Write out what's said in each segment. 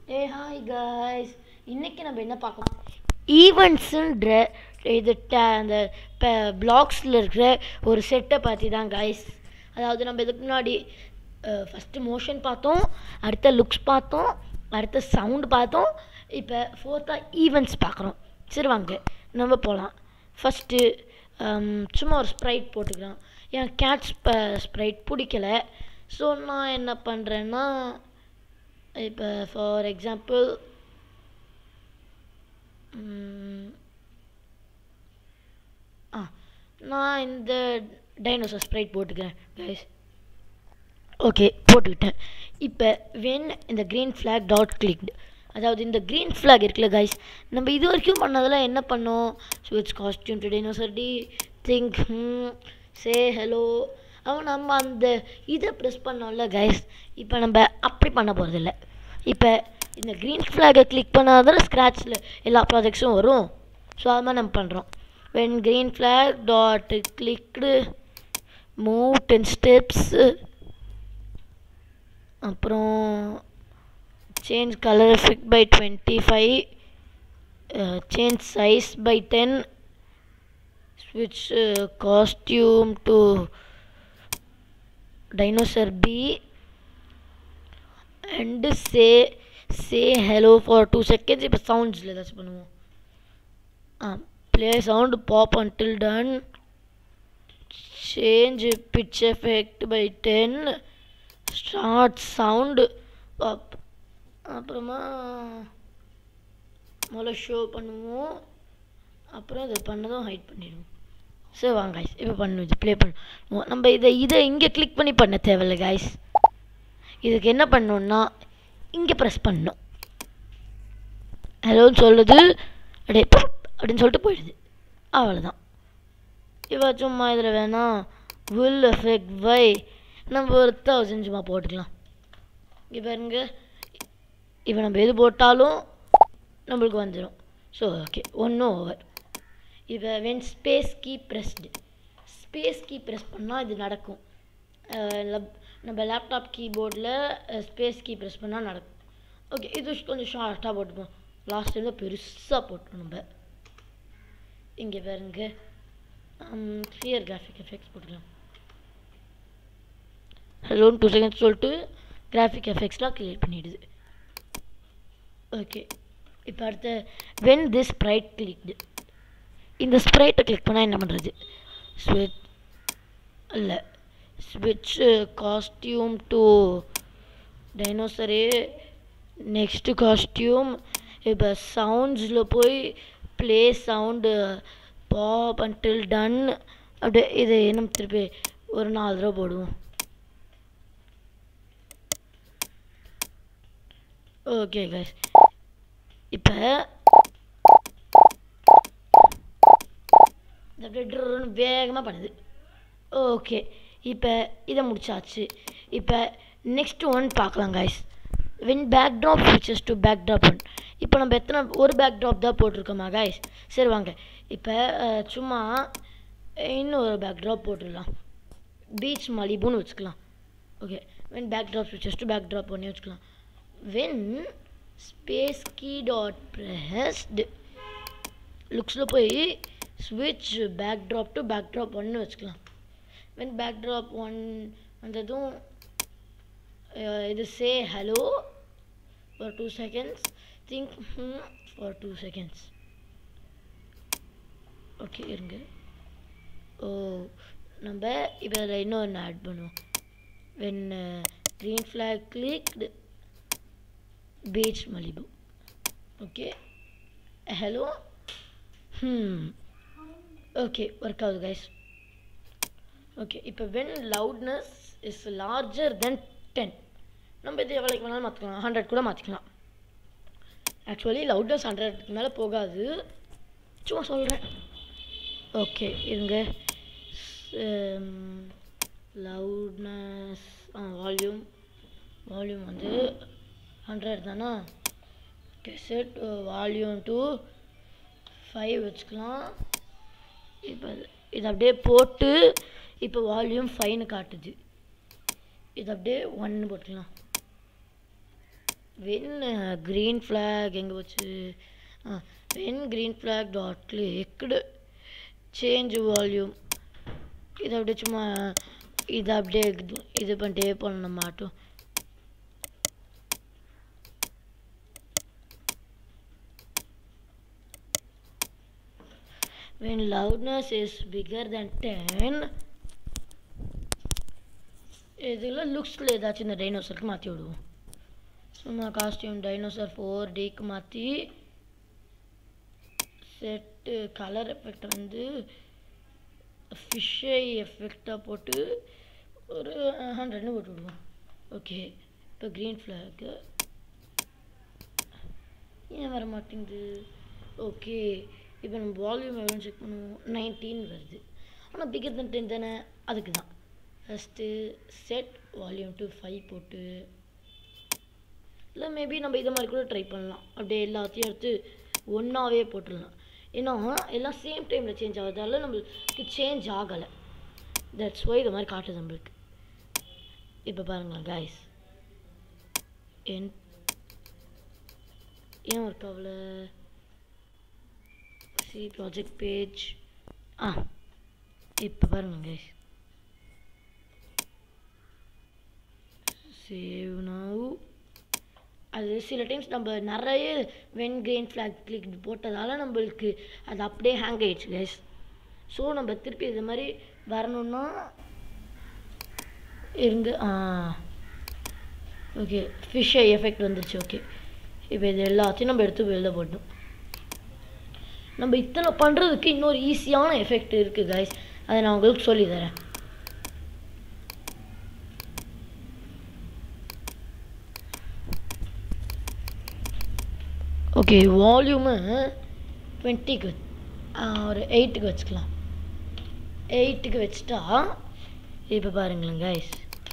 ஏ hi guys இன்னைக்கு நம்ம என்ன பார்க்கலாம் ஈவெண்ட்ஸுன்ற இது ta- அந்த பிளாக்ஸில் இருக்கிற ஒரு செட்டை பற்றி தான் காய்ஸ் அதாவது நம்ம இதுக்கு முன்னாடி ஃபஸ்ட்டு மோஷன் பார்த்தோம் அடுத்த லுக்ஸ் பார்த்தோம் அடுத்த சவுண்ட் பார்த்தோம் இப்போ ஃபோர்த்தாக ஈவெண்ட்ஸ் பார்க்குறோம் சரி வாங்க நம்ம போகலாம் ஃபஸ்ட்டு சும்மா ஒரு ஸ்ப்ரைட் போட்டுக்கலாம் என் கேட் ஸ்ப்ரைட் பிடிக்கல ஸோ நான் என்ன பண்ணுறேன்னா இப்போ ஃபார் எக்ஸாம்பிள் ஆ நான் இந்த டைனோசர் ஸ்ப்ரைட் போட்டுக்கிறேன் கைஸ் ஓகே போட்டுக்கிட்டேன் இப்போ வென் இந்த க்ரீன் ஃப்ளாக் டாட் கிளிக்டு அதாவது இந்த க்ரீன் ஃப்ளாக் இருக்குல்ல கைஸ் நம்ம இது வரைக்கும் பண்ணதெல்லாம் என்ன பண்ணோம் ஸ்விட்ச் costume to dinosaur d think say hello அவன் நம்ம அந்த இதை ப்ரெஸ் பண்ணோம்ல கைஸ் இப்போ நம்ம அப்படி பண்ண போகிறதில்ல இப்போ இந்த க்ரீன் ஃப்ளாகை கிளிக் பண்ணால் தான் ஸ்க்ராட்சில் எல்லா ப்ராஜெக்ட்ஸும் வரும் ஸோ அது மாதிரி நம்ம பண்ணுறோம் when green flag dot clicked move ten steps அப்புறம் change colour effect by twenty five change size by ten ஸ்விட்ச் costume to dinosaur b and say say hello for two seconds இப்போ சவுண்ட்ஸில் ஏதாச்சும் பண்ணுவோம் ஆ play sound pop until done change pitch effect by ten start sound pop அப்புறமா முதல்ல show பண்ணுவோம் அப்புறம் இதை பண்ணதும் ஹைட் பண்ணிடுவோம் சரி வாங்க காய்ஸ் இப்போ பண்ணுவோம் இது ப்ளே பண்ணுவோம் நம்ம இதை இதை இங்கே கிளிக் பண்ணி பண்ண தேவையில்ல காய்ஸ் இதுக்கு என்ன பண்ணணும்னா இங்கே ப்ரெஸ் பண்ணணும் ஹலோன்னு சொல்லுது அப்படியே பப் அப்படின்னு சொல்லிட்டு போயிடுது அவ்வளோதான் இப்போ சும்மா இதில் வேணால் வில் எஃபெக்ட் வை நம்ம ஒரு தௌசண்ட் சும்மா போட்டுக்கலாம் இங்கே பாருங்க இப்போ நம்ம எது போட்டாலும் நம்மளுக்கு வந்துடும் ஸோ ஓகே ஒன்றும் ஓவர் இப்போ when space key pressed space key press பண்ணால் இது நடக்கும் அஹ் லப்- நம்ம லேப்டாப் கீபோர்டில் ஸ்பேஸ் கீ ப்ரெஸ் பண்ணால் நடக்கும் ஓகே இது கொஞ்சம் ஷார்ட்டாக போட்டுப்போம் லாஸ்ட் டைம் தான் பெருசாக போட்டோம் நம்ம இங்கே பாருங்க கிளியர் கிராஃபிக் எஃபெக்ட்ஸ் போட்டுக்கலாம் ஹலோன்னு டூ செகண்ட்ஸ் சொல்லிட்டு கிராஃபிக் எஃபெக்ட்ஸ்லாம் கிளியர் பண்ணிடுது ஓகே இப்போ அடுத்த வென் திஸ் ஸ்ப்ரைட் கிளிக்டு இந்த ஸ்ப்ரைட்டை கிளிக் பண்ணால் என்ன பண்ணுறது ஸ்விட்ச் இல்லை ஸ்விட்ச் costume to dinosaur next costume இப்போ சவுண்ட்ஸில் போய் play sound pop until done அப்படியே இது நம்ம திருப்பி ஒரு நாலு தடவை போடுவோம் ஓகே கைஸ் இப்போ இது அப்படியே ட்ருன்னு வேகமாக பண்ணுது ஓகே இப்போ இதை முடிச்சாச்சு இப்போ நெக்ஸ்ட் ஒன் பார்க்கலாம் guys when backdrop switches to backdrop one இப்போ நம்ம எத்தனை ஒரு பேக் ட்ராப் தான் போட்டிருக்கோமா கைஸ் சரி வாங்க இப்போ அஹ், சும்மா இன்னொரு பேக் ட்ராப் போட்டுடலாம் பீச் மலிபுன்னு வச்சுக்கலாம் okay when backdrop switches to backdrop ஒன்னே வச்சுக்கலாம் when space key dot pressed லுக்ஸில் போய் ஸ்விட்ச் backdrop to backdrop ஒன்று வச்சுக்கலாம் வென் பேக் ட்ராப் ஒன் வந்ததும் அஹ், இது say hello for two seconds think for two seconds okay இருங்க ஓ நம்ம இப்போ அதில் இன்னொன்று ஆட் பண்ணுவோம் when green flag clicked beach Malibu okay hello ம் ஓகே ஒர்க் ஆகுது கைஸ் ஓகே இப்போ when loudness is larger then ten நம்ம இது எவ்வளோக்கு வேணாலும் மாற்றிக்கலாம் ஹண்ட்ரட் கூட மாற்றிக்கலாம் ஆக்சுவலி லவுட்னஸ் ஹண்ட்ரட்க்கு மேலே போகாது சும்மா சொல்கிறேன் ஓகே இருங்க லவுட்னஸ் ஆ வால்யூம் வால்யூம் வந்து ஹண்ட்ரட் தானே செட் வால்யூம் டூ ஃபைவ் வச்சுக்கலாம் இப்போ இது அப்படியே போட்டு இப்போ வால்யூம் ஃபைவ்னு காட்டுது இது அப்படியே ஒன்று போட்டுக்கலாம் வென் க்ரீன் ஃப்ளாக் எங்கே வச்சு when green flag dot clicked change volume இதை அப்படியே சும்மா இதை அப்படியே இது- இது பண்ணிட்டே பண்ண மாட்டோம் when loudness is bigger than 10 இதில் லுக்ஸில் ஏதாச்சும் இந்த டைனோசருக்கு மாற்றி விடுவோம் சும்மா காஸ்டியூம் டைனோசர் ஃபோர் டிக்கு மாற்றி செட்டு கலர் எஃபெக்ட் வந்து ஃபிஷ்ஷை எஃபெக்டாக போட்டு ஒரு ஹண்ட்ரட்னு போட்டு விடுவோம் ஓகே இப்போ க்ரீன் ஃப்ளாக்கு ஏன் வர மாட்டேங்குது ஓகே இப்போ நம்ம வால்யூம் எவ்வளோ செக் பண்ணுவோம் நைன்டீன் வருது ஆனால் பிகர் தன் டென் தானே அதுக்கு தான் first set volume to five போட்டு இல்லை மேபி நம்ம இதை மாதிரி கூட ட்ரை பண்ணலாம் அப்படியே எல்லாத்தையும் எடுத்து ஒன்றாவே போட்டுடலாம் ஏன்னா எல்லாம் சேம் டைமில் சேஞ்ச் ஆகுறதால நம்மளுக்கு சேஞ்ச் ஆகலை தட்ஸ் ஒய் இது மாதிரி காட்டுது நம்மளுக்கு இப்போ பாருங்களேன் கைஸ் என் ஏன் ஒர்க் ஆகல சி ப்ராஜெக்ட் பேஜ் ஆ இப்போ பாருங்க கைஸ் சேவ் நவ் அது சில டைம்ஸ் நம்ம நிறைய வென் கிரீன் ஃப்ளாக் கிளிக் போட்டதால நம்மளுக்கு அது அப்படியே ஹேங் ஆயிடுச்சு கைஸ் ஸோ நம்ம திருப்பி இது மாதிரி வரணும்னா இருந்து ஆ ஓகே ஃபிஷ் எஃபெக்ட் வந்துருச்சு ஓகே இப்போ இது எல்லாத்தையும் நம்ம எடுத்து வெளில போட்டோம் நம்ம இத்தனை பண்ணுறதுக்கு இன்னொரு ஈஸியான எஃபெக்ட் இருக்குது கைஸ் அதை நான் உங்களுக்கு சொல்லி தரேன் ஓகே வால்யூமு டுவெண்ட்டிக்கு ஒரு எயிட்டுக்கு வச்சுக்கலாம் எயிட்டுக்கு வச்சுட்டா இப்போ பாருங்களேன் கைஸ்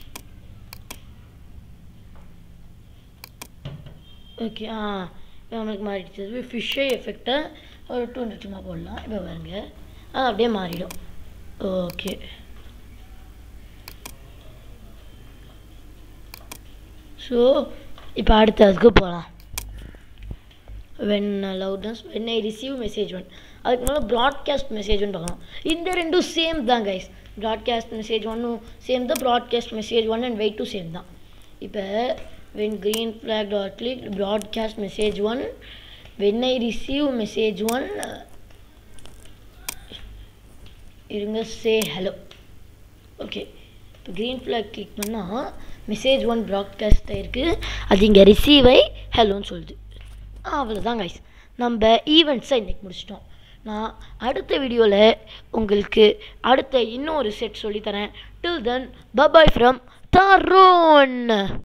ஓகே ஆ இப்போ நம்மளுக்கு மாறிடுச்சு ஃபிஷ்ஷே எஃபெக்டை ஒரு டூ ஹண்ட்ரட் சும்மா போடலாம் இப்போ பாருங்க அது அப்படியே மாறிடும் ஓகே ஸோ இப்போ அடுத்த அதுக்கு போகலாம் when loudness when I receive message one அதுக்கு மேலே ப்ராட்காஸ்ட் மெசேஜ் ஒன்று பார்க்கலாம் இந்த ரெண்டும் சேம் தான் கைஸ் ப்ராட்காஸ்ட் மெசேஜ் ஒன்றும் சேம் தான் broadcast message one and wait too same தான் இப்போ when green flag dot click broadcast message one when I receive message one இருங்க சே ஹலோ ஓகே இப்போ க்ரீன் ஃப்ளாக் கிளிக் பண்ணால் message one broadcast ஆயிருக்கு அது இங்கே ரிசீவ் ஆகி ஹலோன்னு சொல்லுது அவ்வளோதான் கைஸ் நம்ம ஈவெண்ட்ஸை இன்றைக்கி முடிச்சிட்டோம் நான் அடுத்த வீடியோவில் உங்களுக்கு அடுத்த இன்னொரு செட் சொல்லித்தரேன் டில் தென் பபாய் ஃப்ரம் தரோன்